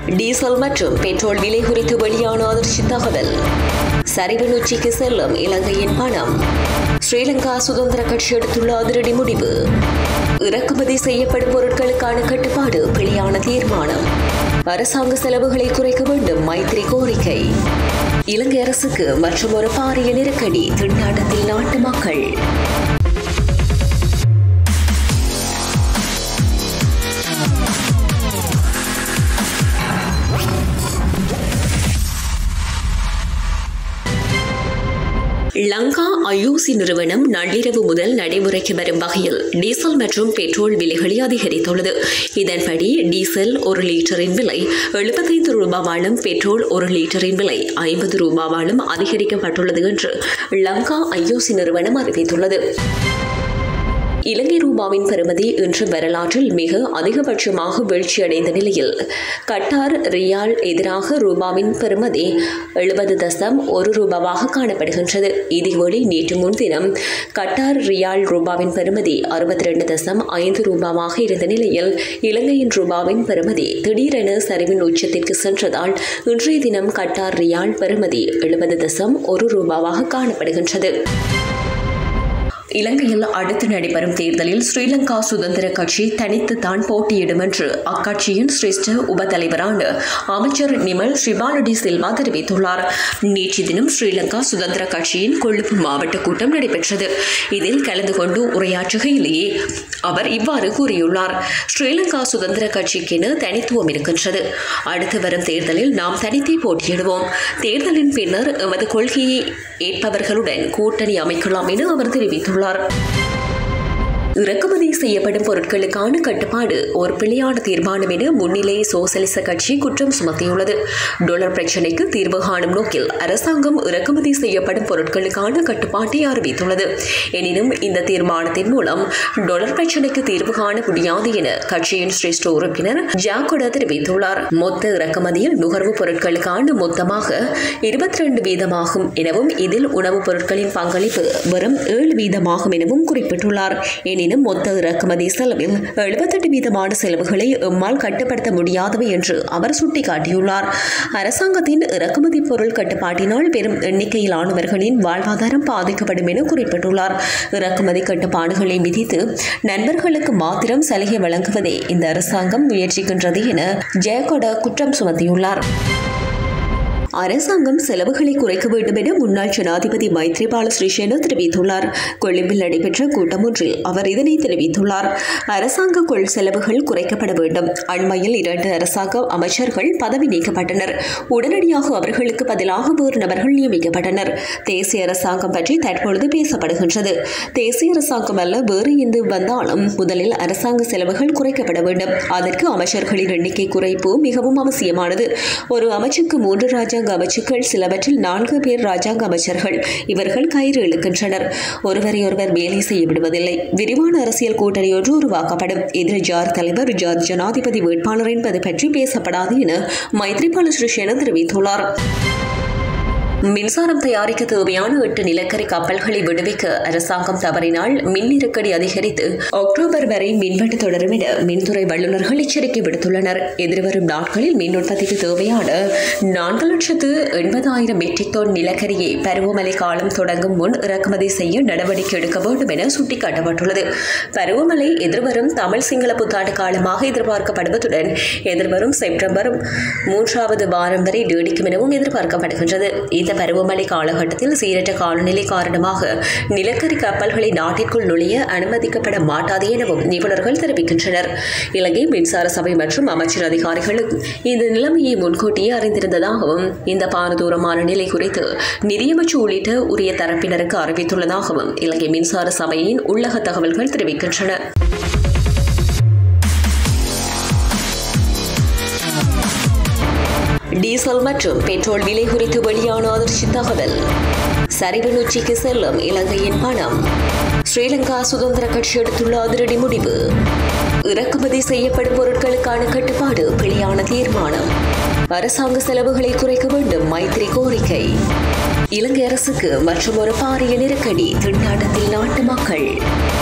diesel மற்றும் petrol விலை குறித்து வெளியான அதிர்ச்சி தகவல் சரிவு நொச்சிக்கு செல்லும் இலங்கையின் பணம் ஸ்ரீலங்கா சுதந்திர கட்சி எடுத்துள்ள அதிரடி முடிவு இறக்குமதி செய்யப்படும் பொருட்களுக்கான கட்டுப்பாடு பிழையான தீர்மானம் அரசாங்க செலவுகளை குறைக்க வேண்டும் மைத்திரி கோரிக்கை இலங்கை அரசுக்கு மற்றும் ஒரு பாரிய நெருக்கடி திண்டாட்டத்தில் நாட்டு மக்கள் லங்கா ஐயூசி நிறுவனம் நள்ளிரவு முதல் நடைமுறைக்கு வரும் வகையில் டீசல் மற்றும் பெட்ரோல் விலைகளை அதிகரித்துள்ளது இதன்படி டீசல் ஒரு லிட்டரின் விலை எழுபத்தைந்து ரூபாவாலும் பெட்ரோல் ஒரு லிட்டரின் விலை ஐம்பது ரூபாவாலும் அதிகரிக்கப்பட்டுள்ளது என்று லங்கா ஐயூசி நிறுவனம் அறிவித்துள்ளது இலங்கை ரூபாவின் பெறுமதி இன்று வரலாற்றில் மிக அதிகபட்சமாக வீழ்ச்சியடைந்த நிலையில் கட்டார் ரியால் எதிராக ரூபாவின் பெறுமதி எழுபது தசம் ஒரு ரூபாவாக காணப்படுகின்றது இதேவேளை நேற்று முன்தினம் கட்டார் ரியால் ரூபாவின் பெறுமதி அறுபத்தி ரெண்டு தசம் ஐந்து ரூபாவாக இருந்த நிலையில் இலங்கையின் ரூபாவின் பெறுமதி திடீரென சரிவின் உச்சத்திற்கு சென்றதால் இன்றைய தினம் கட்டார் ரியால் பெறுமதி எழுபது தசம் ஒரு ரூபாவாக காணப்படுகின்றது இலங்கையில் அடுத்து நடைபெறும் தேர்தலில் ஸ்ரீலங்கா சுதந்திர கட்சி தனித்து தான் போட்டியிடும் என்று அக்கட்சியின் சிரேஷ்ட உபதலைவரான அமைச்சர் நிமல் ஸ்ரீபாலடி சில்வா தெரிவித்துள்ளார் நேற்று தினம் ஸ்ரீலங்கா சுதந்திர கட்சியின் கொழும்பு மாவட்ட கூட்டம் நடைபெற்றது இதில் கலந்து கொண்டு உரையாற்றுகையிலேயே அவர் இவ்வாறு கூறியுள்ளார் ஸ்ரீலங்கா சுதந்திர கட்சிக்கென தனித்துவம் இருக்கின்றது அடுத்து வரும் தேர்தலில் நாம் தனித்தே போட்டியிடுவோம் தேர்தலின் பின்னர் எமது கொள்கையை ஏற்பவர்களுடன் கூட்டணி அமைக்கலாம் என அவர் தெரிவித்துள்ளார் இறக்குமதி செய்யப்படும் பொருட்களுக்கான கட்டுப்பாடு ஒரு பிழையான தீர்மானம் என முன்னிலை சோசலிச கட்சி குற்றம் சுமத்தியுள்ளது டொலர் பிரச்சினைக்கு தீர்வு காணும் நோக்கில் அரசாங்கம் இறக்குமதி செய்யப்படும் பொருட்களுக்கான கட்டுப்பாட்டை அறிவித்துள்ளது எனினும் இந்த தீர்மானத்தின் மூலம் டொலர் பிரச்சினைக்கு தீர்வு காண முடியாது என கட்சியின் சிரேஷ்ட உறுப்பினர் ஜாக்கோட தெரிவித்துள்ளார் மொத்த இறக்குமதியில் நுகர்வுப் பொருட்களுக்கான மொத்தமாக இருபத்தி ரெண்டு வீதமாகும் எனவும் இதில் உணவுப் பொருட்களின் பங்களிப்பு வெறும் ஏழு வீதமாகும் எனவும் குறிப்பிட்டுள்ளார் எனினும் மொத்த இறக்குமதி செலவில் எழுபத்தெட்டு வீதமான செலவுகளை எம்மால் கட்டுப்படுத்த முடியாதவை என்று அவர் சுட்டிக்காட்டியுள்ளார் அரசாங்கத்தின் இறக்குமதி பொருள் கட்டுப்பாட்டினால் பெரும் எண்ணிக்கையிலானவர்களின் வாழ்வாதாரம் பாதிக்கப்படும் என குறிப்பிட்டுள்ளார் இறக்குமதி கட்டுப்பாடுகளை விதித்து நண்பர்களுக்கு மாத்திரம் சலுகை வழங்குவதே இந்த அரசாங்கம் முயற்சிக்கின்றது என ஜெயகொட குற்றம் சுமத்தியுள்ளார் அரசாங்கம் செலவுகளை குறைக்க வேண்டும் என முன்னாள் ஜனாதிபதி மைத்ரிபால ஸ்ரீசேன தெரிவித்துள்ளார் கொழும்பில் நடைபெற்ற கூட்டம் ஒன்றில் அவர் இதனை தெரிவித்துள்ளார் அரசாங்க கொள் செலவுகள் குறைக்கப்பட வேண்டும் அண்மையில் இரண்டு அரசாங்க அமைச்சர்கள் பதவி நீக்கப்பட்டனர் உடனடியாக அவர்களுக்கு பதிலாக வேறு நபர்கள் நியமிக்கப்பட்டனர் தேசிய அரசாங்கம் பற்றி தற்பொழுது பேசப்படுகின்றது தேசிய அரசாங்கம் அல்ல வேறு எந்த வந்தாலும் முதலில் அரசாங்க செலவுகள் குறைக்கப்பட வேண்டும் அதற்கு அமைச்சர்களின் எண்ணிக்கை குறைப்பு மிகவும் அவசியமானது ஒரு அமைச்சுக்கு மூன்று ராஜாங்க அமைச்சுக்கள் சிலவற்றில் நான்கு பேர் ராஜாங்க அமைச்சர்கள் இவர்கள் கயிறு இழுக்கின்றனர் ஒருவரை ஒருவர் வேலை செய்ய விடுவதில்லை விரிவான அரசியல் கூட்டணி ஒன்று உருவாக்கப்படும் இதில் ஜார் தலைவர் ஜார் ஜனாதிபதி வேட்பாளர் என்பது பற்றி பேசப்படாது என மைத்ரிபால சிறிசேன தெரிவித்துள்ளார் மின்சாரம் தயாரிக்க தேவையான எட்டு நிலக்கரி கப்பல்களை விடுவிக்க அரசாங்கம் தவறினால் மின் நெருக்கடி அதிகரித்து அக்டோபர் வரை மின்வெட்டு தொடரும் என மின்துறை வல்லுநர்கள் எச்சரிக்கை விடுத்துள்ளனர் எதிர்வரும் நாட்களில் மின் உற்பத்திக்கு தேவையான நான்கு லட்சத்து எண்பதாயிரம் மெட்ரிக் டன் நிலக்கரியை பருவமழை காலம் தொடங்கும் முன் இறக்குமதி செய்ய நடவடிக்கை எடுக்க வேண்டும் என சுட்டிக்காட்டப்பட்டுள்ளது பருவமழை எதிர்வரும் தமிழ் சிங்கள புத்தாண்டு காலமாக எதிர்பார்க்கப்படுவதுடன் எதிர்வரும் செப்டம்பர் மூன்றாவது வாரம் வரை நீடிக்கும் எனவும் எதிர்பார்க்கப்படுகின்றது இந்த பருவமழை காலகட்டத்தில் சீரற்ற காலநிலை காரணமாக நிலக்கரி கப்பல்களை நாட்டிற்குள் நுழைய அனுமதிக்கப்பட மாட்டாது எனவும் நிபுணர்கள் தெரிவிக்கின்றனர் இலங்கை மின்சார சபை மற்றும் அமைச்சர் அதிகாரிகளும் இந்த நிலைமையை முன்கூட்டியே அறிந்திருந்ததாகவும் இந்த பாரதூரமான நிலை குறித்து நிதியமைச்சு உள்ளிட்ட உரிய தரப்பினருக்கு அறிவித்துள்ளதாகவும் இலங்கை மின்சார சபையின் உள்ளக தகவல்கள் தெரிவிக்கின்றன டீசல் மற்றும் பெட்ரோல் விலை குறித்து வெளியான அதிர்ச்சி தகவல் சரிவு நொச்சிக்கு செல்லும் இலங்கையின் பணம் ஸ்ரீலங்கா சுதந்திர கட்சி எடுத்துள்ள அதிரடி முடிவு இறக்குமதி செய்யப்படும் பொருட்களுக்கான கட்டுப்பாடு பிழையான தீர்மானம் அரசாங்க செலவுகளை குறைக்க வேண்டும் மைத்திரி கோரிக்கை இலங்கை அரசுக்கு மற்றும் ஒரு பாரிய நெருக்கடி திண்டாட்டத்தில் நாட்டு மக்கள்